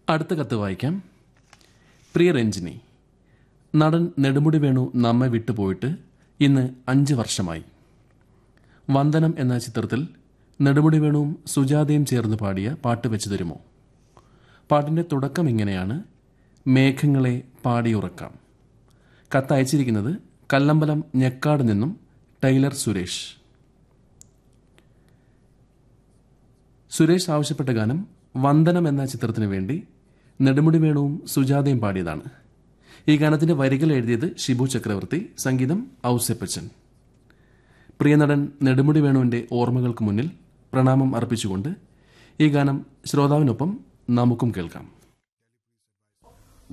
അടുത്ത കത്ത് വായിക്കാം പ്രിയ രഞ്ജിനി നടൻ നെടുമുടി വേണു നമ്മെ വിട്ടുപോയിട്ട് ഇന്ന് അഞ്ച് വർഷമായി വന്ദനം എന്ന ചിത്രത്തിൽ നെടുമുടി വേണുവും സുജാതയും ചേർന്ന് പാടിയ പാട്ട് വെച്ച് തരുമോ പാട്ടിൻ്റെ തുടക്കം ഇങ്ങനെയാണ് മേഘങ്ങളെ പാടിയുറക്കാം കത്ത് അയച്ചിരിക്കുന്നത് കല്ലമ്പലം ഞെക്കാട് നിന്നും ടൈലർ സുരേഷ് സുരേഷ് ആവശ്യപ്പെട്ട ഗാനം വന്ദനം എന്ന ചിത്രത്തിന് വേണ്ടി നെടുമുടി വേണുവും സുജാതയും പാടിയതാണ് ഈ ഗാനത്തിന്റെ വരികൾ എഴുതിയത് ഷിബു ചക്രവർത്തി സംഗീതം ഔസെപ്പച്ചൻ പ്രിയ നടൻ നെടുമുടി വേണുവിന്റെ ഓർമ്മകൾക്ക് മുന്നിൽ പ്രണാമം അർപ്പിച്ചുകൊണ്ട് ഈ ഗാനം ശ്രോതാവിനൊപ്പം നമുക്കും കേൾക്കാം